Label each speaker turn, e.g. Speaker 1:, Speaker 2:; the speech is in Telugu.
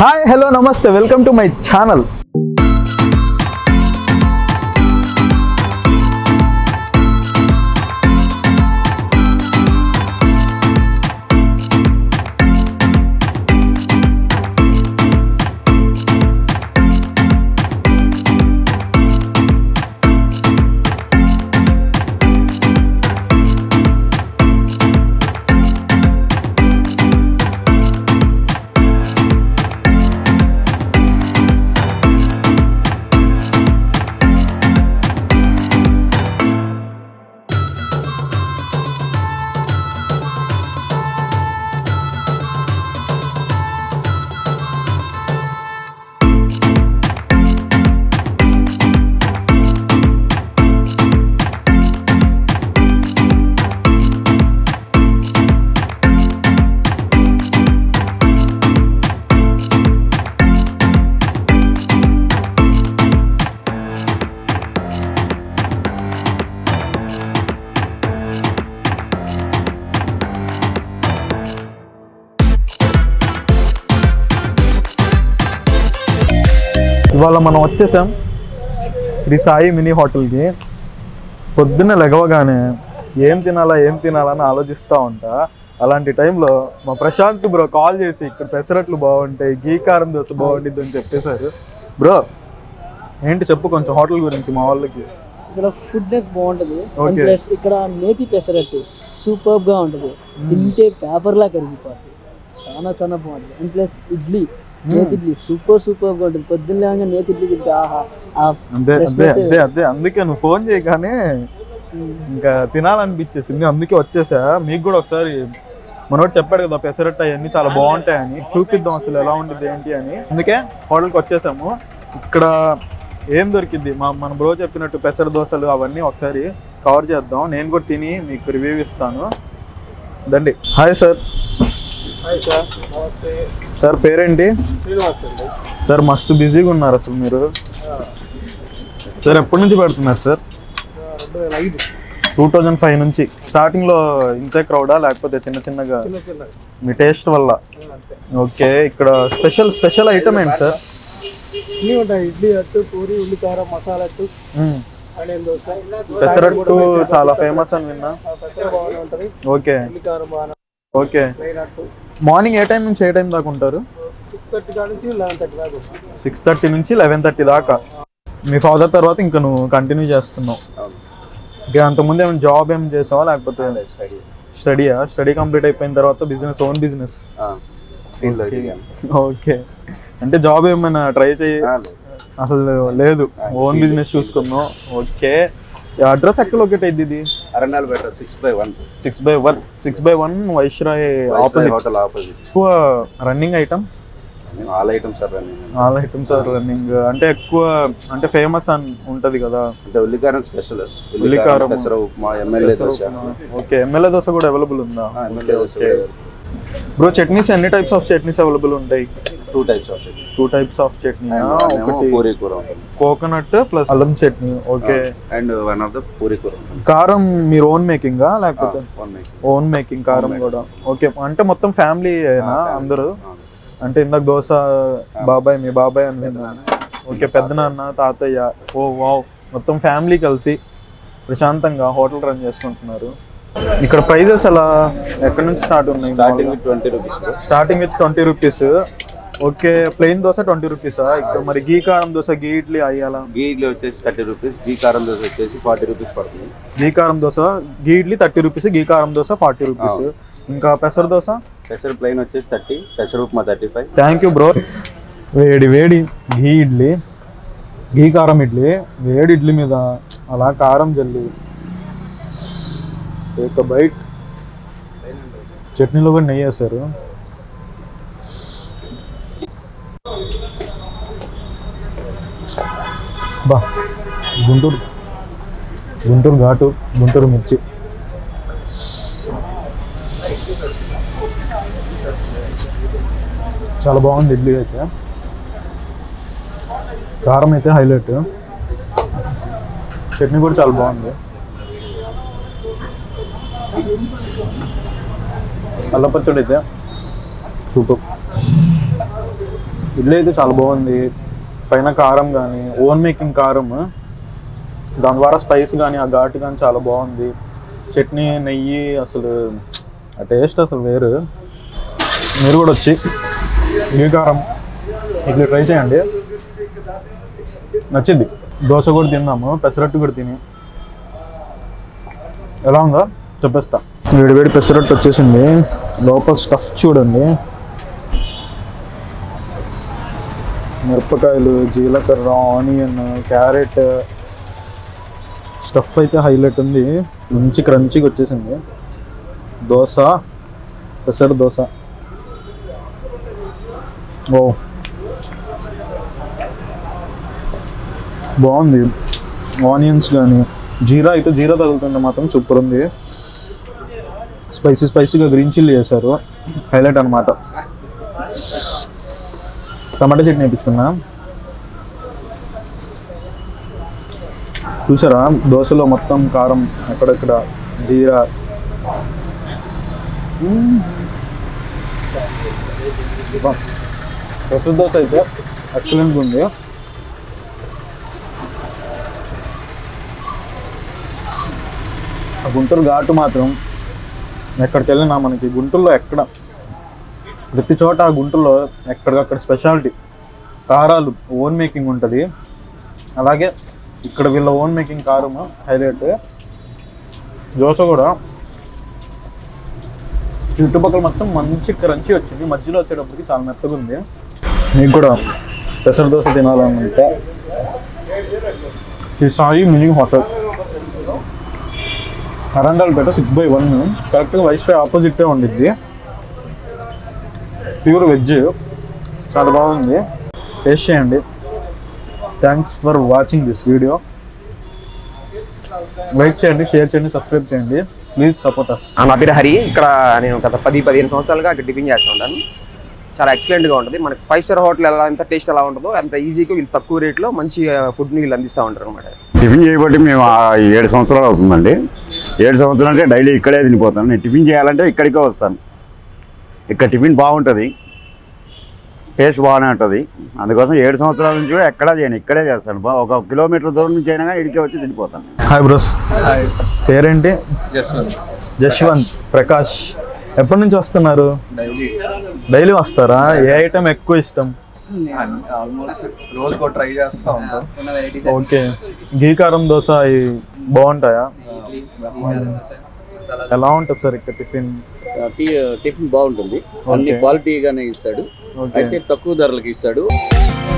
Speaker 1: హాయ్ హలో నమస్తే వెల్కమ్ టు మై ఛానల్ ఇవాళ మనం వచ్చేసాం శ్రీ సాయి మినీ హోటల్కి పొద్దున్న లెగవగానే ఏం తినాలా ఏం తినాలా అని ఆలోచిస్తూ ఉంటా అలాంటి టైంలో మా ప్రశాంత్ బ్రో కాల్ చేసి ఇక్కడ పెసరట్లు బాగుంటాయి గీ కారం దోశ బాగుంటుంది అని చెప్పేశారు బ్రో ఏంటి చెప్పు కొంచెం హోటల్ గురించి మా వాళ్ళకి
Speaker 2: ఇక్కడ ఫుడ్నెస్ బాగుంటది
Speaker 1: Okay.
Speaker 2: ప్లస్ ఇక్కడ నేతి పెసరట్టు సూపర్ గా ఉంటది తింటే పేపర్ లా కరిగిపోతుంది చాలా చాలా బాగుంటది అండ్ ప్లస్ ఇడ్లీ నేతి ఇడ్లీ సూపర్ సూపర్ గా ఉంటుంది పొద్దున్న లేవగానే నేతి ఇడ్లీ తింటే ఆహా ఆ
Speaker 1: అంతే అదే
Speaker 2: freshness ఏ
Speaker 1: అదే అదే అందుకే నువ్వు ఫోన్ చేయగానే ఇంకా తినాలనిపించేసింది అందుకే వచ్చేసా మీకు కూడా ఒకసారి మనోడు చెప్పాడు కదా పెసరట్టు అవన్నీ చాలా బాగుంటాయని చూపిద్దాం అసలు ఎలా ఉంటుంది ఏంటి అని అందుకే హోటల్కి వచ్చేసాము ఇక్కడ ఏం దొరికింది మా మన బ్రో చెప్పినట్టు పెసర దోశలు అవన్నీ ఒకసారి కవర్ చేద్దాం నేను కూడా తిని మీకు రివ్యూ ఇస్తాను దండి హాయ్ సార్
Speaker 3: హాయ్ సార్ నమస్తే
Speaker 1: సార్ పేరేంటి
Speaker 3: శ్రీనివాస్ అండి
Speaker 1: సార్ మస్తు బిజీగా ఉన్నారు అసలు మీరు సార్ ఎప్పటి నుంచి పెడుతున్నారు సార్
Speaker 3: రెండు వేల ఐదు
Speaker 1: టూ థౌజండ్ ఫైవ్ నుంచి స్టార్టింగ్ లో ఇంతే క్రౌడా లేకపోతే చిన్న చిన్నగా
Speaker 3: చిన్న చిన్న
Speaker 1: మీ టేస్ట్ వల్ల
Speaker 3: అంతే
Speaker 1: ఓకే ఇక్కడ స్పెషల్ స్పెషల్ ఐటమ్ ఏంటి సార్
Speaker 3: ఇడ్లీ ఉంటాయి ఇడ్లీ అట్టు పూరి ఉల్లికార మసాలా అట్టు ఆనియన్ దోశ
Speaker 1: పెసరట్టు చాలా ఫేమస్ అని విన్నా
Speaker 3: ఆ పెసర బాగానే ఉంటుంది
Speaker 1: ఓకే
Speaker 3: ఉల్లికార బాగా
Speaker 1: ఓకే
Speaker 3: ప్లెయిన్ అట్టు
Speaker 1: మార్నింగ్ ఏ టైం నుంచి ఏ టైం దాకా ఉంటారు
Speaker 3: సిక్స్ థర్టీ కాడ నుంచి లెవెన్ థర్టీ దాకా ఉంటుంది.
Speaker 1: సిక్స్ థర్టీ నుంచి లెవెన్ థర్టీ దాకా మీ ఫాదర్ తర్వాత ఇంకా నువ్వు కంటిన్యూ చేస్తున్నావు ఓకే అంతకుముందు ఏమైనా జాబ్ ఏం చేసావా లేకపోతే స్టడీయా స్టడీ కంప్లీట్ అయిపోయిన తర్వాత బిజినెస్ ఓన్ బిజినెస్ ఓకే అంటే జాబ్ ఏమైనా ట్రై చేయి అసలు లేదు ఓన్ బిజినెస్ చూసుకున్నాం ఓకే అడ్రస్ ఎక్కడ లొకేట్ అయింది ఇది
Speaker 4: అరణాలు better six by one
Speaker 1: six by one six by one Viceroy opposite
Speaker 4: hotel opposite
Speaker 1: ఎక్కువ రన్నింగ్ ఐటమ్
Speaker 4: నేను ఆల్ ఐటమ్స్ సార్ నేను
Speaker 1: ఆల్ ఐటమ్స్ ఆర్ రన్నింగ్ అంటే ఎక్కువ అంటే ఫేమస్ అని ఉంటది కదా
Speaker 4: అంటే ఉల్లికారం స్పెషల్
Speaker 1: ఉల్లికారం.
Speaker 4: ఉల్లికారం పెసర upma MLA dosa
Speaker 1: okay MLA dosa కూడా అవైలబుల్ ఉందా
Speaker 4: ఆ, ఎమ్మెల్యే దోశ
Speaker 1: బ్రో చట్నీస్ ఎన్ని టైప్స్ ఆఫ్ చట్నీస్ అవైలబుల్ ఉంటాయి
Speaker 4: two types of
Speaker 1: two types of chutney
Speaker 4: ఏమో
Speaker 1: ఒకటి
Speaker 4: పూరి కూర ఉంటుంది
Speaker 1: కోకోనట్ ప్లస్ అల్లం chutney okay
Speaker 4: and one of the puri కూర ఉంటుంది
Speaker 1: కారం మీరు ఓన్ మేకింగా లేకపోతే
Speaker 4: వన్ మేక్
Speaker 1: ఓన్ మేకింగ్ కారం కూడా ఓకే అంటే మొత్తం ఫ్యామిలీ అయినా అందరూ అంటే ఇందాక దోశ బాబాయ్ మీ బాబాయ్ అని విన్నాను ఓకే పెద్ద నాన్న తాతయ్య ఓ వావ్ మొత్తం ఫ్యామిలీ కలిసి ప్రశాంతంగా హోటల్ రన్ చేసుకుంటున్నారు ఇక్కడ ప్రైజెస్ ఎలా ఎక్కడి నుంచి స్టార్ట్ ఉన్నాయి
Speaker 4: starting with twenty rupees
Speaker 1: starting with twenty rupees okay plain dosa twenty రూపీసా ఇక్కడ మరి గీ కారం దోశ గీ ఇడ్లీ అయ్యాలా
Speaker 4: గీ ఇడ్లీ వచ్చేసి థర్టీ రూపీస్ గీ కారం దోశ వచ్చేసి ఫార్టీ రూపీస్ పడుతుంది
Speaker 1: గీ కారం dosa ghee idli thirty rupees ghee కారం దోశ ఫార్టీ రూపీస్ ఇంకా పెసర దోశ
Speaker 4: పెసర ప్లెయిన్ వచ్చేసి థర్టీ పెసర upma thirty five
Speaker 1: thank you bro వేడి వేడి ఘీ ఇడ్లీ ఘీ కారం ఇడ్లీ వేడి ఇడ్లీ మీద అలా కారం జల్లి ఒక బైట్ చట్నీలో కూడా నెయ్యి వేస్తారు బా గుంటూరు గుంటూరు ఘాటు గుంటూరు మిర్చి చాలా బాగుంది ఇడ్లీ అయితే కారం అయితే హైలైట్ చట్నీ కూడా చాలా బాగుంది అల్లం పచ్చడి అయితే సూపర్ ఇడ్లీ అయితే చాలా బాగుంది పైన కారం కానీ ఓన్ మేకింగ్ కారం దాని ద్వారా స్పైస్ కానీ ఆ ఘాటు కానీ చాలా బాగుంది చట్నీ నెయ్యి అసలు ఆ టేస్ట్ అసలు వేరు మీరు కూడా వచ్చి ఈ కారం ఇడ్లీ ట్రై చేయండి నచ్చింది దోశ కూడా తిన్నాము పెసరట్టు కూడా తిని ఎలా ఉందో చెప్పేస్తా వేడి వేడి పెసరట్టు వచ్చేసింది లోపల స్టఫ్ చూడండి మిరపకాయలు జీలకర్ర ఆనియన్ క్యారెట్ స్టఫ్ అయితే హైలైట్ ఉంది మంచి క్రంచీగా వచ్చేసింది దోశ పెసరు దోశ ఓ బాగుంది ఆనియన్స్ కానీ జీరా అయితే జీరా తగులుతుంటే మాత్రం సూపర్ ఉంది స్పైసీ స్పైసీగా గ్రీన్ చిల్లీ చేశారు హైలైట్ అనమాట టమాటా చట్నీ వేయించుకున్నా చూసారా దోశలో మొత్తం కారం ఎక్కడెక్కడ జీరా మ్మ్. బా. పెసర దోశ అయితే ఎక్సలెంట్గా ఉంది ఆ గుంటూరు ఘాటు మాత్రం ఎక్కడికి వెళ్ళినా మనకి గుంటూరులో ఎక్కడ ప్రతి చోట ఆ గుంటూరులో ఎక్కడికక్కడ స్పెషాలిటీ కారాలు ఓన్ మేకింగ్ ఉంటుంది అలాగే ఇక్కడ వీళ్ళ ఓన్ మేకింగ్ కారం హైలైట్ దోశ కూడా చుట్టుపక్కల మొత్తం మంచి క్రంచి వచ్చింది మధ్యలో వచ్చేటప్పటికి చాలా మెత్తగా ఉంది మీకు కూడా పెసర దోశ తినాలనుకుంటే ఈ Sai mini hotel Arundelpet six by one కరెక్ట్గా వైస్రాయ్ ఆపోజిటే ఉండిద్ది ప్యూర్ వెజ్ చాలా బాగుంది టేస్ట్ చేయండి thanks for watching this video like చేయండి షేర్ చేయండి సబ్స్క్రైబ్ చేయండి ప్లీజ్ సపోర్ట్ అస్
Speaker 5: ఆ, నా పేరు హరి ఇక్కడ నేను గత పది పదిహేను సంవత్సరాలుగా ఇక్కడ టిఫిన్ చేస్తూ ఉంటాను చాలా ఎక్సలెంట్గా ఉంటుంది మనకి ఫైవ్ స్టార్ హోటల్ ఎలా ఎంత టేస్ట్ ఎలా ఉంటుందో అంత ఈజీగా వీళ్ళు తక్కువ రేట్లో మంచి ఫుడ్ని వీళ్ళు అందిస్తూ ఉంటారు అనమాట
Speaker 6: టిఫిన్ చేయబట్టి మేము ఆ ఏడు సంవత్సరాలు అవుతుందండి ఏడు సంవత్సరాలు అంటే డైలీ ఇక్కడే తినిపోతాను నేను టిఫిన్ చేయాలంటే ఇక్కడికే వస్తాను ఇక్కడ టిఫిన్ బాగుంటుంది టేస్ట్ బాగానే ఉంటుంది అందుకోసం ఏడు సంవత్సరాల నుంచి కూడా ఎక్కడా చేయను ఇక్కడే చేస్తాను బా- ఒక కిలోమీటర్ దూరం నుంచి అయినా కానీ ఇడికే వచ్చి తినిపోతాను
Speaker 1: హాయ్ బ్రోస్ పేరేంటి జశ్వంత్ ప్రకాష్ ఎప్పటి నుంచి వస్తున్నారు డైలీ వస్తారా ఏ ఐటమ్ ఎక్కువ ఇష్టం
Speaker 7: ఆల్మోస్ట్ రోజుకో ట్రై చేస్తూ ఉంటాం
Speaker 1: ఓకే గీ కారం దోశ ఇవి బాగుంటాయా ఎలా ఉంటుంది సార్ ఇక్కడ టిఫిన్
Speaker 8: టీ టిఫిన్ బాగుంటుంది అన్ని క్వాలిటీగానే ఇస్తాడు
Speaker 1: ఓకే
Speaker 8: అయితే తక్కువ ధరలకు ఇస్తాడు